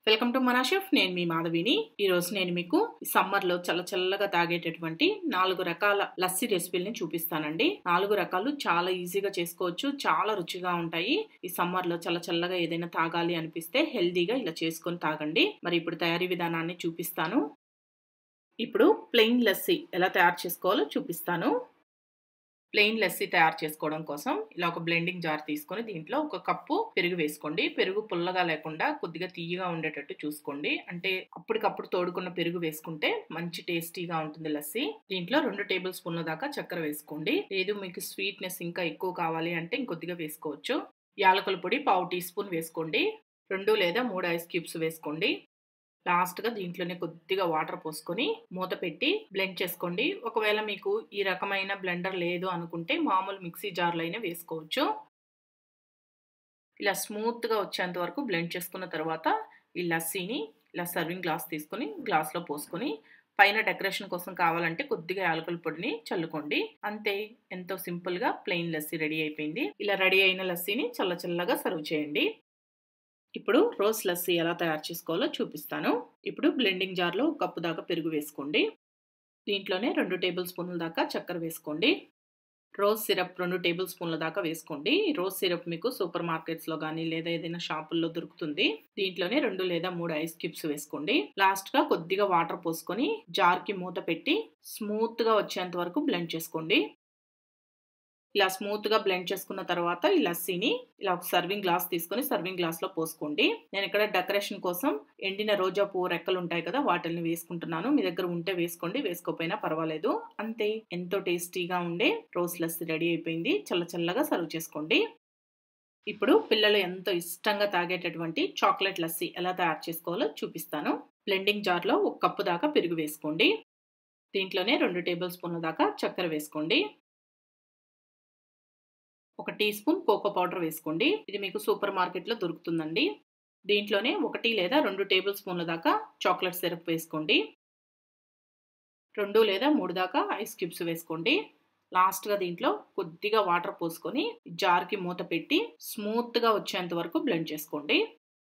welcome to మనా chef నేను మీ మాధవిని ఈ రోజు నేను మీకు ఈ సమ్మర్ లో చల్ల చల్లగా తాగేటటువంటి నాలుగు రకాల లస్సీ రెసిపీలని చూపిస్తానండి నాలుగు రకాలు చాలా ఈజీగా చేసుకోవచ్చు చాలా రుచిగా ఉంటాయి ఈ సమ్మర్ లో చల్ల చల్లగా ఏదైనా తాగాలి అనిపిస్తే హెల్దీగా ఇలా చేసుకొని తాగండి మరి ఇప్పుడు తయారీ విధానాన్ని చూపిస్తాను ఇప్పుడు ప్లెయిన్ లస్సీ ఎలా తయారు చేసుకోవాలో చూపిస్తాను ప్లెయిన్ లస్సీ తయారు చేసుకోవడం కోసం ఇలా ఒక బ్లెండింగ్ జార్ తీసుకొని దీంట్లో ఒక కప్పు పెరుగు వేసుకోండి పెరుగు పుల్లగా లేకుండా కొద్దిగా తీయగా ఉండేటట్టు చూసుకోండి అంటే అప్పటికప్పుడు తోడుకున్న పెరుగు వేసుకుంటే మంచి టేస్టీగా ఉంటుంది లస్సీ దీంట్లో రెండు టేబుల్ స్పూన్ల దాకా చక్కెర వేసుకోండి లేదు మీకు స్వీట్నెస్ ఇంకా ఎక్కువ కావాలి అంటే ఇంకొద్దిగా వేసుకోవచ్చు యాలకుల పొడి పావు టీ స్పూన్ వేసుకోండి రెండు లేదా మూడు ఐస్ క్యూబ్స్ వేసుకోండి లాస్ట్గా దీంట్లోనే కొద్దిగా వాటర్ పోసుకొని మూత పెట్టి బ్లెండ్ చేసుకోండి ఒకవేళ మీకు ఈ రకమైన బ్లెండర్ లేదు అనుకుంటే మామూలు మిక్సీ జార్లో అయినా వేసుకోవచ్చు ఇలా స్మూత్గా వచ్చేంత వరకు బ్లెండ్ చేసుకున్న తర్వాత ఈ లస్సీని ఇలా సర్వింగ్ గ్లాస్ తీసుకొని గ్లాస్లో పోసుకొని పైన డెకరేషన్ కోసం కావాలంటే కొద్దిగా యాలకుల పొడిని చల్లుకోండి అంతే ఎంతో సింపుల్గా ప్లెయిన్ లస్సీ రెడీ అయిపోయింది ఇలా రెడీ అయిన లస్సీని చల్ల చల్లగా సర్వ్ చేయండి ఇప్పుడు రోజ్ లస్సీ ఎలా తయారు చేసుకోవాలో చూపిస్తాను ఇప్పుడు బ్లెండింగ్ జార్లో ఒక కప్పు దాకా పెరుగు వేసుకోండి దీంట్లోనే రెండు టేబుల్ స్పూన్ల దాకా చక్కెర వేసుకోండి రోజ్ సిరప్ రెండు టేబుల్ స్పూన్ల దాకా వేసుకోండి రోజ్ సిరప్ మీకు సూపర్ మార్కెట్స్లో కానీ లేదా ఏదైనా షాపుల్లో దొరుకుతుంది దీంట్లోనే రెండు లేదా మూడు ఐస్ క్యూబ్స్ వేసుకోండి లాస్ట్గా కొద్దిగా వాటర్ పోసుకొని జార్కి మూత పెట్టి స్మూత్గా వచ్చేంత వరకు బ్లెండ్ చేసుకోండి ఇలా స్మూత్గా బ్లెండ్ చేసుకున్న తర్వాత ఈ లస్సీని ఇలా ఒక సర్వింగ్ గ్లాస్ తీసుకొని సర్వింగ్ గ్లాస్లో పోసుకోండి నేను ఇక్కడ డెకరేషన్ కోసం ఎండిన రోజా పువ్వు రెక్కలు ఉంటాయి కదా వాటిని వేసుకుంటున్నాను మీ దగ్గర ఉంటే వేసుకోండి వేసుకోపోయినా పర్వాలేదు అంతే ఎంతో టేస్టీగా ఉండే రోజ్ లస్సీ రెడీ అయిపోయింది చల్ల చల్లగా సర్వ్ చేసుకోండి ఇప్పుడు పిల్లలు ఎంతో ఇష్టంగా తాగేటటువంటి చాక్లెట్ లస్సీ ఎలా తయారు చేసుకోవాలో చూపిస్తాను బ్లెండింగ్ జార్లో ఒక కప్పు దాకా పెరుగు వేసుకోండి దీంట్లోనే రెండు టేబుల్ స్పూన్ల దాకా చక్కెర వేసుకోండి ఒక టీ స్పూన్ కోకో పౌడర్ వేసుకోండి ఇది మీకు సూపర్ మార్కెట్లో దొరుకుతుందండి దీంట్లోనే ఒకటి లేదా రెండు టేబుల్ స్పూన్ల దాకా చాక్లెట్ సిరప్ వేసుకోండి రెండు లేదా మూడు దాకా ఐస్ క్యూబ్స్ వేసుకోండి లాస్ట్గా దీంట్లో కొద్దిగా వాటర్ పోసుకొని జార్కి మూత పెట్టి స్మూత్గా వచ్చేంత వరకు బ్లెండ్ చేసుకోండి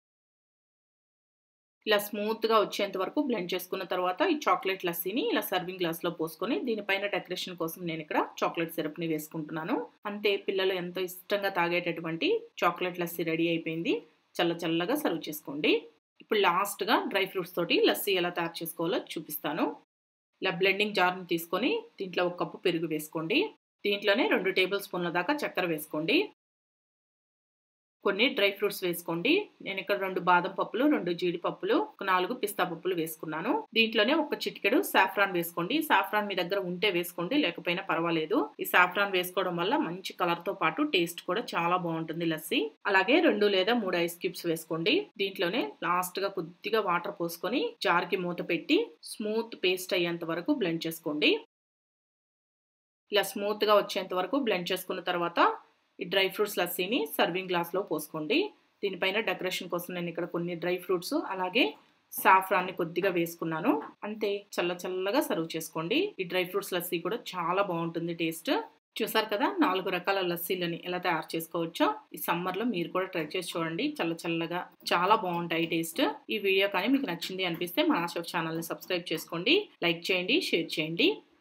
ఇలా స్మూత్గా వచ్చేంత వరకు బ్లెండ్ చేసుకున్న తర్వాత ఈ చాక్లెట్ లస్సీని ఇలా సర్వింగ్ గ్లాస్లో పోసుకొని దీనిపైన డెకరేషన్ కోసం నేను ఇక్కడ చాక్లెట్ సిరప్ని వేసుకుంటున్నాను అంతే పిల్లలు ఎంతో ఇష్టంగా తాగేటటువంటి చాక్లెట్ లస్సీ రెడీ అయిపోయింది చల్ల చల్లగా సర్వ్ చేసుకోండి ఇప్పుడు లాస్ట్గా డ్రై ఫ్రూట్స్ తోటి లస్సీ ఎలా తయారు చేసుకోవాలో చూపిస్తాను ఇలా బ్లెండింగ్ జార్ని తీసుకొని దీంట్లో ఒక కప్పు పెరుగు వేసుకోండి దీంట్లోనే రెండు టేబుల్ స్పూన్ల దాకా చక్కెర వేసుకోండి కొన్ని డ్రై ఫ్రూట్స్ వేసుకోండి నేను ఇక్కడ రెండు బాదం పప్పులు రెండు జీడిపప్పులు ఒక నాలుగు పిస్తా పప్పులు వేసుకున్నాను దీంట్లోనే ఒక చిటికెడు సాఫ్రాన్ వేసుకోండి సాఫ్రాన్ మీ దగ్గర ఉంటే వేసుకోండి లేకపోయినా పర్వాలేదు ఈ సాఫ్రాన్ వేసుకోవడం వల్ల మంచి కలర్ తో పాటు టేస్ట్ కూడా చాలా బాగుంటుంది లస్సీ అలాగే రెండు లేదా మూడు ఐస్ క్యూబ్స్ వేసుకోండి దీంట్లోనే లాస్ట్ గా కొద్దిగా వాటర్ పోసుకొని జార్ కి మూత పెట్టి స్మూత్ పేస్ట్ అయ్యేంత వరకు బ్లెండ్ చేసుకోండి ఇలా స్మూత్ గా వచ్చేంత వరకు బ్లెండ్ చేసుకున్న తర్వాత ఈ డ్రై ఫ్రూట్స్ లస్సీని సర్వింగ్ గ్లాస్లో పోసుకోండి దీనిపైన డెకరేషన్ కోసం నేను ఇక్కడ కొన్ని డ్రై ఫ్రూట్స్ అలాగే సాఫ్రాన్ని కొద్దిగా వేసుకున్నాను అంతే చల్ల చల్లగా సర్వ్ చేసుకోండి ఈ డ్రై ఫ్రూట్స్ లస్సీ కూడా చాలా బాగుంటుంది టేస్ట్ చూసారు కదా నాలుగు రకాల లస్సీలని ఎలా తయారు చేసుకోవచ్చో ఈ సమ్మర్లో మీరు కూడా ట్రై చేసి చూడండి చల్ల చల్లగా చాలా బాగుంటాయి టేస్ట్ ఈ వీడియో కానీ మీకు నచ్చింది అనిపిస్తే మా షెఫ్ ఛానల్ని సబ్స్క్రైబ్ చేసుకోండి లైక్ చేయండి షేర్ చేయండి